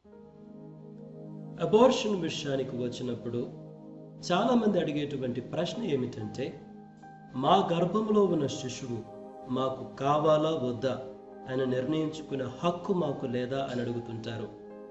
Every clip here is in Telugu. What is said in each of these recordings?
అబార్షన్ విషయానికి వచ్చినప్పుడు చాలామంది అడిగేటువంటి ప్రశ్న ఏమిటంటే మా గర్భంలో ఉన్న శిశువు మాకు కావాలా వద్దా అని నిర్ణయించుకునే హక్కు మాకు లేదా అని అడుగుతుంటారు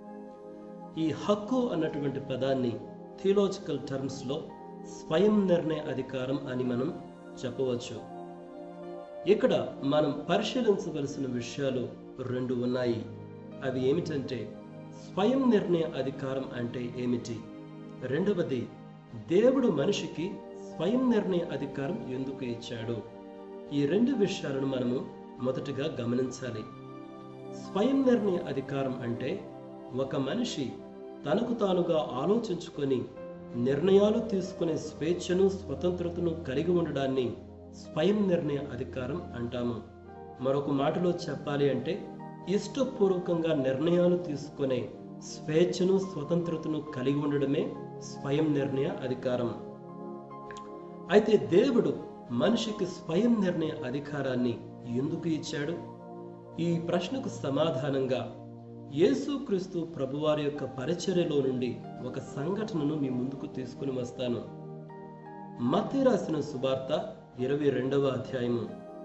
ఈ హక్కు అన్నటువంటి పదాన్ని థియోలాజికల్ టర్మ్స్లో స్వయం నిర్ణయ అధికారం అని మనం చెప్పవచ్చు ఇక్కడ మనం పరిశీలించవలసిన విషయాలు రెండు ఉన్నాయి అవి ఏమిటంటే స్వయం నిర్ణయ అధికారం అంటే ఏమిటి రెండవది దేవుడు మనిషికి స్వయం నిర్ణయ అధికారం ఎందుకు ఇచ్చాడు ఈ రెండు విషయాలను మనము మొదటగా గమనించాలి స్వయం నిర్ణయ అధికారం అంటే ఒక మనిషి తనకు తానుగా ఆలోచించుకొని నిర్ణయాలు తీసుకునే స్వేచ్ఛను స్వతంత్రతను కలిగి ఉండడాన్ని స్వయం నిర్ణయ అధికారం అంటాము మరొక మాటలో చెప్పాలి అంటే ఇష్టపూర్వకంగా నిర్ణయాలు తీసుకునే స్వేచ్ఛను స్వతంత్రతను కలిగి ఉండడమే స్వయం నిర్ణయ అధికారం అయితే దేవుడు మనిషికి స్వయం నిర్ణయ అధికారాన్ని ఎందుకు ఇచ్చాడు ఈ ప్రశ్నకు సమాధానంగా యేసుక్రీస్తు ప్రభువారి యొక్క పరిచర్యలో నుండి ఒక సంఘటనను మీ ముందుకు తీసుకుని వస్తాను మత్తి రాసిన సువార్త ఇరవై రెండవ అధ్యాయము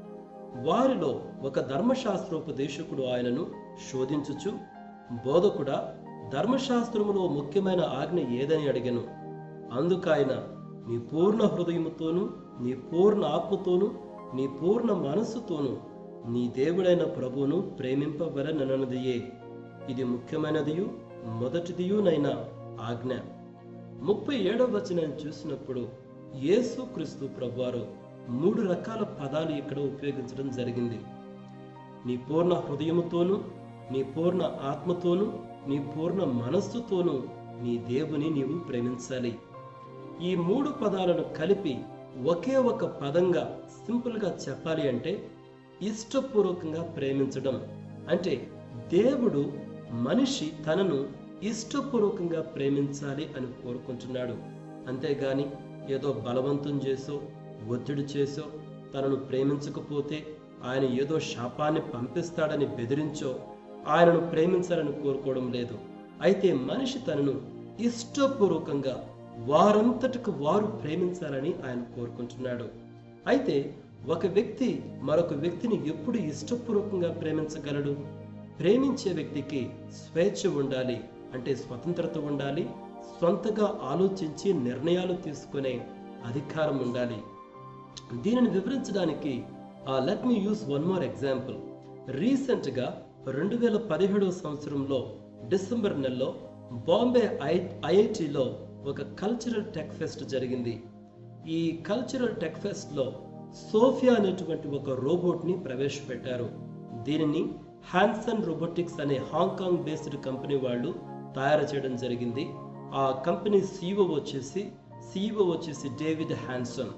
వారిలో ఒక ధర్మశాస్త్రోపదేశకుడు ఆయనను శోధించుచు బోధకుడా ధర్మశాస్త్రములో ముఖ్యమైన ఆజ్ఞ ఏదని అడిగను అందుకాయన నీ పూర్ణ హృదయముతోను నీ పూర్ణ ఆత్మతోను నీ పూర్ణ మనస్సుతోను నీ దేవుడైన ప్రభువును ప్రేమింపవలనన్నదియే ఇది ముఖ్యమైనదియు మొదటిదియునైన ఆజ్ఞ ముప్పై ఏడవ వచనం చూసినప్పుడు యేసు క్రీస్తు ప్రభువారు మూడు రకాల పదాలు ఇక్కడ ఉపయోగించడం జరిగింది నీ పూర్ణ హృదయముతోను నీ పూర్ణ ఆత్మతోను నీ పూర్ణ మనస్సుతోను నీ దేవుని నీవు ప్రేమించాలి ఈ మూడు పదాలను కలిపి ఒకే ఒక పదంగా సింపుల్గా చెప్పాలి అంటే ఇష్టపూర్వకంగా ప్రేమించడం అంటే దేవుడు మనిషి తనను ఇష్టపూర్వకంగా ప్రేమించాలి అని కోరుకుంటున్నాడు అంతేగాని ఏదో బలవంతం చేసో ఒత్తిడి చేసో తనను ప్రేమించకపోతే ఆయన ఏదో శాపాన్ని పంపిస్తాడని బెదిరించో ఆయనను ప్రేమించాలని కోరుకోవడం లేదు అయితే మనిషి తనను ఇష్టపూర్వకంగా వారంతటికి వారు ప్రేమించాలని ఆయన కోరుకుంటున్నాడు అయితే ఒక వ్యక్తి మరొక వ్యక్తిని ఎప్పుడు ఇష్టపూర్వకంగా ప్రేమించగలడు ప్రేమించే వ్యక్తికి స్వేచ్ఛ ఉండాలి అంటే స్వతంత్రత ఉండాలి సొంతగా ఆలోచించి నిర్ణయాలు తీసుకునే అధికారం ఉండాలి దీనిని వివరించడానికి let me use one more example రీసెంట్గా రెండు వేల పదిహేడవ సంవత్సరంలో డిసెంబర్ నెలలో బాంబే ఐ ఐఐటిలో ఒక కల్చరల్ టెక్ ఫెస్ట్ జరిగింది ఈ కల్చరల్ టెక్ ఫెస్ట్లో సోఫియా అనేటువంటి ఒక రోబోట్ని ప్రవేశపెట్టారు దీనిని హ్యాన్సన్ రోబోటిక్స్ అనే హాంకాంగ్ బేస్డ్ కంపెనీ వాళ్ళు తయారు చేయడం జరిగింది ఆ కంపెనీ సీఈఓ వచ్చేసి సీఈఓ వచ్చేసి డేవిడ్ హ్యాన్సన్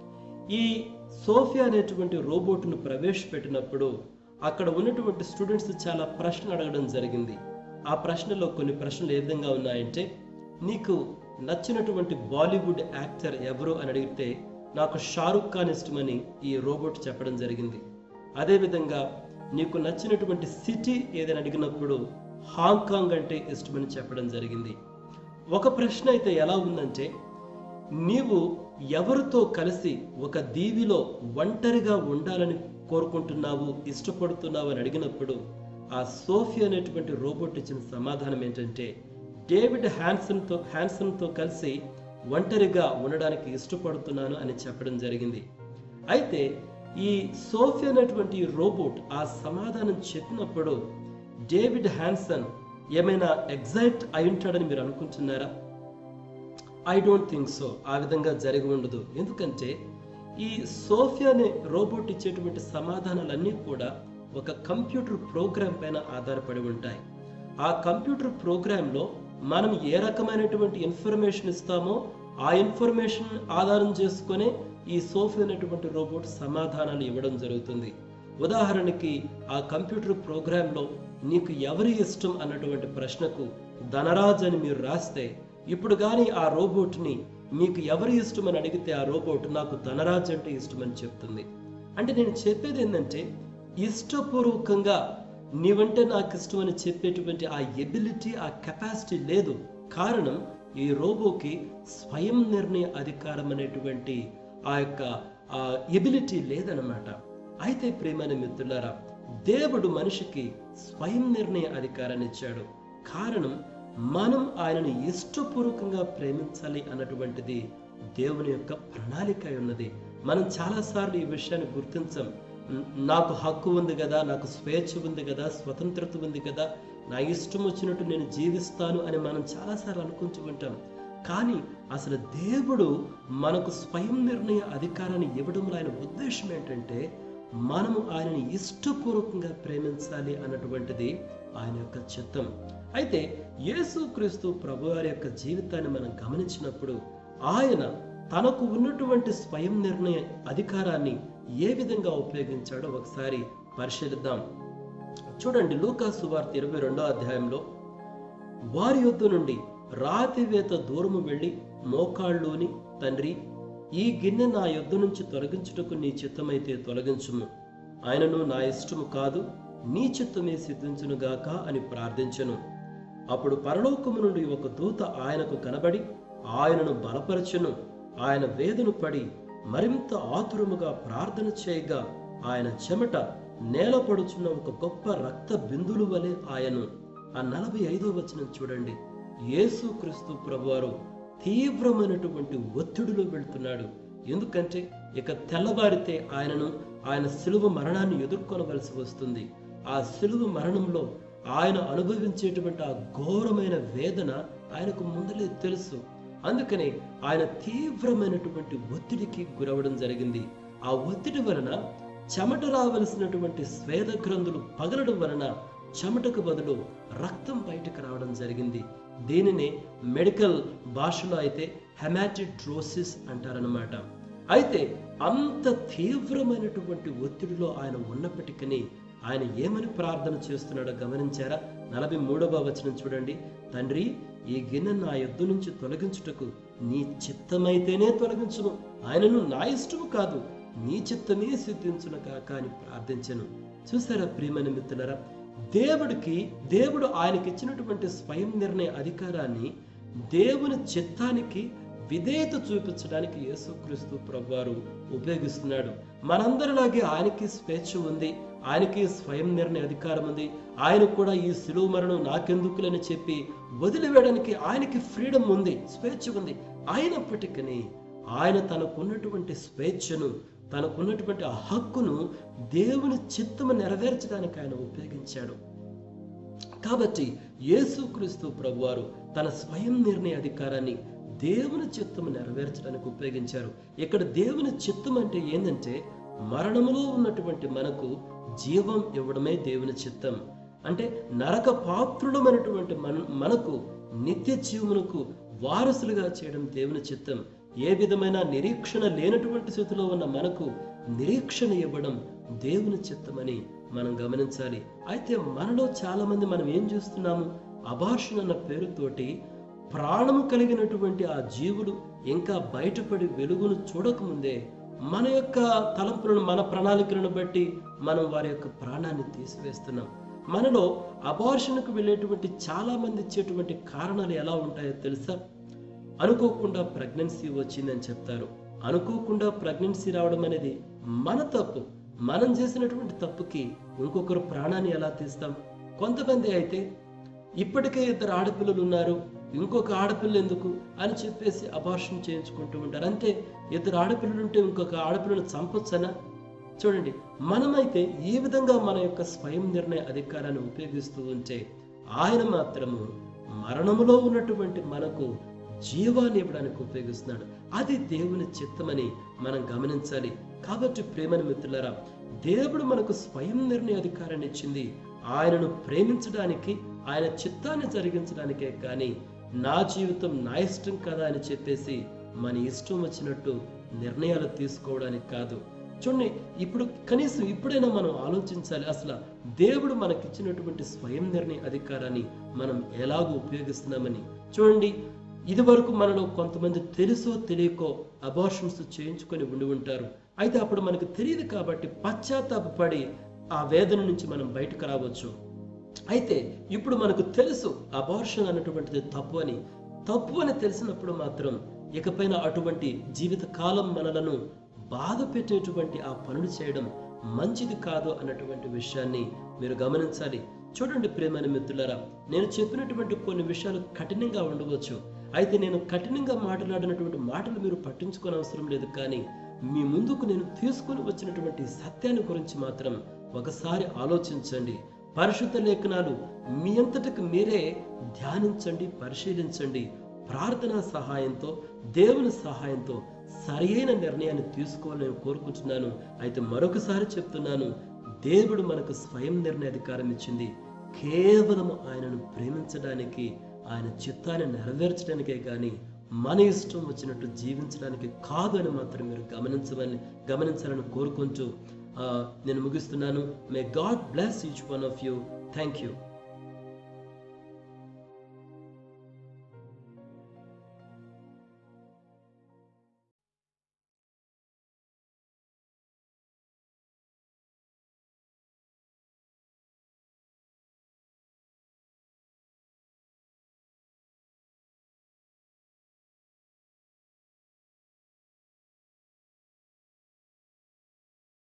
ఈ సోఫియా అనేటువంటి రోబోట్ను ప్రవేశపెట్టినప్పుడు అక్కడ ఉన్నటువంటి స్టూడెంట్స్ చాలా ప్రశ్నలు అడగడం జరిగింది ఆ ప్రశ్నలో కొన్ని ప్రశ్నలు ఏ విధంగా ఉన్నాయంటే నీకు నచ్చినటువంటి బాలీవుడ్ యాక్టర్ ఎవరు అని అడిగితే నాకు షారుఖ్ ఖాన్ ఇష్టమని ఈ రోబోట్ చెప్పడం జరిగింది అదేవిధంగా నీకు నచ్చినటువంటి సిటీ ఏదని అడిగినప్పుడు హాంకాంగ్ అంటే ఇష్టమని చెప్పడం జరిగింది ఒక ప్రశ్న అయితే ఎలా ఉందంటే నీవు ఎవరితో కలిసి ఒక దీవిలో ఒంటరిగా ఉండాలని కోరుకుంటున్నావు ఇష్టపడుతున్నావు అని అడిగినప్పుడు ఆ సోఫీ అనేటువంటి రోబోట్ ఇచ్చిన సమాధానం ఏంటంటే డేవిడ్ హ్యాన్సన్తో హ్యాన్సన్తో కలిసి ఒంటరిగా ఉండడానికి ఇష్టపడుతున్నాను అని చెప్పడం జరిగింది అయితే ఈ సోఫీ అనేటువంటి రోబోట్ ఆ సమాధానం చెప్పినప్పుడు డేవిడ్ హ్యాన్సన్ ఏమైనా ఎగ్జైట్ అయి ఉంటాడని మీరు అనుకుంటున్నారా ఐ డోంట్ థింక్ సో ఆ విధంగా జరిగి ఉండదు ఎందుకంటే ఈ సోఫియా అనే రోబోట్ ఇచ్చేటువంటి సమాధానాలన్నీ కూడా ఒక కంప్యూటర్ ప్రోగ్రామ్ పైన ఆధారపడి ఉంటాయి ఆ కంప్యూటర్ ప్రోగ్రాంలో మనం ఏ రకమైనటువంటి ఇన్ఫర్మేషన్ ఇస్తామో ఆ ఇన్ఫర్మేషన్ ఆధారం చేసుకునే ఈ సోఫీ అనేటువంటి రోబోట్ సమాధానాలు ఇవ్వడం జరుగుతుంది ఉదాహరణకి ఆ కంప్యూటర్ ప్రోగ్రాంలో నీకు ఎవరి ఇష్టం అన్నటువంటి ప్రశ్నకు ధనరాజ్ అని మీరు రాస్తే ఇప్పుడు కానీ ఆ రోబోట్ని మీకు ఎవరి ఇష్టం అని అడిగితే ఆ రోబోట్ నాకు ధనరాజ్ అంటే ఇష్టమని చెప్తుంది అంటే నేను చెప్పేది ఏంటంటే ఇష్టపూర్వకంగా నీవంటే నాకు ఇష్టం అని చెప్పేటువంటి ఆ ఎబిలిటీ ఆ కెపాసిటీ లేదు కారణం ఈ రోబోకి స్వయం నిర్ణయ అధికారం అనేటువంటి ఆ యొక్క ఎబిలిటీ లేదనమాట అయితే ప్రేమైన మిత్రులారా దేవుడు మనిషికి స్వయం నిర్ణయ అధికారాన్ని ఇచ్చాడు కారణం మనం ఆయనను ఇష్టపూర్వకంగా ప్రేమించాలి అన్నటువంటిది దేవుని యొక్క ప్రణాళిక అయి ఉన్నది మనం చాలాసార్లు ఈ విషయాన్ని గుర్తించం "న- నాకు హక్కు ఉంది కదా నాకు స్వేచ్ఛ ఉంది కదా స్వతంత్రత ఉంది కదా నా ఇష్టం వచ్చినట్టు నేను జీవిస్తాను అని మనం చాలాసార్లు అనుకుంటూ ఉంటాం కానీ అసలు దేవుడు మనకు స్వయం నిర్ణయ అధికారాన్ని ఇవ్వడంలో ఆయన ఉద్దేశం ఏంటంటే మనము ఆయనని ఇష్టపూర్వకంగా ప్రేమించాలి అన్నటువంటిది ఆయన యొక్క చిత్తం అయితే యేసుక్రీస్తు ప్రభు వారి యొక్క జీవితాన్ని మనం గమనించినప్పుడు ఆయన తనకు ఉన్నటువంటి స్వయం నిర్ణయ అధికారాన్ని ఏ విధంగా ఉపయోగించాడో ఒకసారి పరిశీలిద్దాం చూడండి లూకా సువార్త ఇరవై రెండో అధ్యాయంలో వారి యొద్ద నుండి రాతివేత దూరము వెళ్ళి మోకాళ్ళలోని తండ్రి ఈ గిన్నె నా యొద్ద నుంచి తొలగించుటకు నీ చిత్తమైతే తొలగించుము ఆయనను నా ఇష్టము కాదు నీ చిత్తమే సిద్ధించునుగాక అని ప్రార్థించెను అప్పుడు పరలోకము నుండి ఒక దూత ఆయనకు కనబడి ఆయనను బలపరచెను ఆయన వేదను పడి మరింత ఆతురముగా ప్రార్థన చేయగా ఆయన చెమట నేలపడుచున్న ఒక గొప్ప రక్త బిందులు వలె ఆయను ఆ నలభై ఐదో వచనం చూడండి యేసుక్రీస్తు ప్రభువారు తీవ్రమైనటువంటి ఒత్తిడిలో వెళ్తున్నాడు ఎందుకంటే ఇక తెల్లవారితే ఆయనను ఆయన సిలువ మరణాన్ని ఎదుర్కొనవలసి వస్తుంది ఆ సిలువ మరణంలో ఆయన అనుభవించేటువంటి ఆ ఘోరమైన వేదన ఆయనకు ముందలే తెలుసు అందుకనే ఆయన తీవ్రమైనటువంటి ఒత్తిడికి గురవడం జరిగింది ఆ ఒత్తిడి వలన చెమట రావలసినటువంటి స్వేద గ్రంథులు పగలడం వలన చెమటకు బదులు రక్తం బయటకు రావడం జరిగింది దీనిని మెడికల్ భాషలో అయితే హెమాటిడ్రోసిస్ అంటారనమాట అయితే అంత తీవ్రమైనటువంటి ఒత్తిడిలో ఆయన ఉన్నప్పటికీ ఆయన ఏమని ప్రార్థన చేస్తున్నాడో గమనించారా నలభై మూడవ వచనం చూడండి తండ్రి ఈ గిన్నె నా యొద్ద నుంచి తొలగించుటకు నీ చిత్తమైతేనే తొలగించును ఆయనను నా ఇష్టము కాదు నీ చిత్తమే సిద్ధించును కాక అని ప్రార్థించను చూసారా ప్రియమైన మిత్రులరా దేవుడికి దేవుడు ఆయనకి ఇచ్చినటువంటి స్వయం నిర్ణయ అధికారాన్ని దేవుని చిత్తానికి విధేయత చూపించడానికి యేసుక్రీస్తు ప్రభువారు ఉపయోగిస్తున్నాడు మనందరిలాగే ఆయనకి స్వేచ్ఛ ఉంది ఆయనకి స్వయం నిర్ణయ అధికారం ఉంది ఆయన కూడా ఈ సిలువ మరణం నాకెందుకులని చెప్పి వదిలివేయడానికి ఆయనకి ఫ్రీడమ్ ఉంది స్వేచ్ఛ ఉంది అయినప్పటికీ ఆయన తనకున్నటువంటి స్వేచ్ఛను తనకున్నటువంటి ఆ హక్కును దేవుని చిత్తము నెరవేర్చడానికి ఆయన ఉపయోగించాడు కాబట్టి యేసుక్రీస్తు ప్రభువారు తన స్వయం నిర్ణయ అధికారాన్ని దేవుని చిత్తము నెరవేర్చడానికి ఉపయోగించారు ఇక్కడ దేవుని చిత్తం అంటే ఏంటంటే మరణములో ఉన్నటువంటి మనకు జీవం ఇవ్వడమే దేవుని చిత్తం అంటే నరక పాత్రులమైనటువంటి మన మనకు నిత్య జీవమునకు వారసులుగా చేయడం దేవుని చిత్తం ఏ విధమైన నిరీక్షణ లేనటువంటి స్థితిలో ఉన్న మనకు నిరీక్షణ ఇవ్వడం దేవుని చిత్తమని మనం గమనించాలి అయితే మనలో చాలా మంది మనం ఏం చూస్తున్నాము అభాషణ అన్న పేరుతోటి ప్రాణము కలిగినటువంటి ఆ జీవుడు ఇంకా బయటపడి వెలుగును చూడకముందే మన యొక్క తలంపులను మన ప్రణాళికలను బట్టి మనం వారి యొక్క ప్రాణాన్ని తీసివేస్తున్నాం మనలో అబార్షణకు వెళ్ళేటువంటి చాలా మంది ఇచ్చేటువంటి కారణాలు ఎలా ఉంటాయో తెలుసా అనుకోకుండా ప్రెగ్నెన్సీ వచ్చిందని చెప్తారు అనుకోకుండా ప్రెగ్నెన్సీ రావడం అనేది మన తప్పు మనం చేసినటువంటి తప్పుకి ఇంకొకరు ప్రాణాన్ని ఎలా తీస్తాం కొంతమంది అయితే ఇప్పటికే ఇద్దరు ఆడపిల్లలు ఉన్నారు ఇంకొక ఆడపిల్ల ఎందుకు అని చెప్పేసి అబార్షన్ చేయించుకుంటూ ఉంటారు అంతే ఇద్దరు ఆడపిల్లలు ఉంటే ఇంకొక ఆడపిల్లను చంపొచ్చనా చూడండి మనమైతే ఈ విధంగా మన యొక్క స్వయం నిర్ణయ అధికారాన్ని ఉపయోగిస్తూ ఉంటే ఆయన మాత్రము మరణములో ఉన్నటువంటి మనకు జీవాన్ని ఇవ్వడానికి ఉపయోగిస్తున్నాడు అది దేవుని చిత్తమని మనం గమనించాలి కాబట్టి ప్రేమని మిత్రులారా దేవుడు మనకు స్వయం నిర్ణయ అధికారాన్ని ఇచ్చింది ఆయనను ప్రేమించడానికి ఆయన చిత్తాన్ని జరిగించడానికే కానీ నా జీవితం నా ఇష్టం కదా అని చెప్పేసి మన ఇష్టం వచ్చినట్టు నిర్ణయాలు తీసుకోవడానికి కాదు చూడండి ఇప్పుడు కనీసం ఇప్పుడైనా మనం ఆలోచించాలి అసలు దేవుడు మనకిచ్చినటువంటి స్వయం నిర్ణయ అధికారాన్ని మనం ఎలాగో ఉపయోగిస్తున్నామని చూడండి ఇది వరకు మనలో కొంతమంది తెలుసో తెలియకో అబార్షన్స్ చేయించుకొని ఉండి ఉంటారు అయితే అప్పుడు మనకు తెలియదు కాబట్టి పశ్చాత్తాపడి ఆ వేదన నుంచి మనం బయటకు రావచ్చు అయితే ఇప్పుడు మనకు తెలుసు అబార్షన్ అన్నటువంటిది తప్పు అని తప్పు అని తెలిసినప్పుడు మాత్రం ఇకపైన అటువంటి జీవిత కాలం మనలను బాధ పెట్టేటువంటి ఆ పనులు చేయడం మంచిది కాదు అన్నటువంటి విషయాన్ని మీరు గమనించాలి చూడండి ప్రేమైన మిత్రులారా నేను చెప్పినటువంటి కొన్ని విషయాలు కఠినంగా ఉండవచ్చు అయితే నేను కఠినంగా మాట్లాడినటువంటి మాటలు మీరు పట్టించుకోని అవసరం లేదు కానీ మీ ముందుకు నేను తీసుకొని వచ్చినటువంటి సత్యాన్ని గురించి మాత్రం ఒకసారి ఆలోచించండి పరిశుద్ధ లేఖనాలు మీ అంతటికి మీరే ధ్యానించండి పరిశీలించండి ప్రార్థనా సహాయంతో దేవుని సహాయంతో సరియైన నిర్ణయాన్ని తీసుకోవాలని కోరుకుంటున్నాను అయితే మరొకసారి చెప్తున్నాను దేవుడు మనకు స్వయం నిర్ణయ అధికారం ఇచ్చింది కేవలం ఆయనను ప్రేమించడానికి ఆయన చిత్తాన్ని నెరవేర్చడానికే కానీ మన ఇష్టం వచ్చినట్టు జీవించడానికి కాదు అని మాత్రం మీరు గమనించమని గమనించాలని కోరుకుంటూ ఆ, నేను ముగిస్తున్నాను may God bless each one of you thank you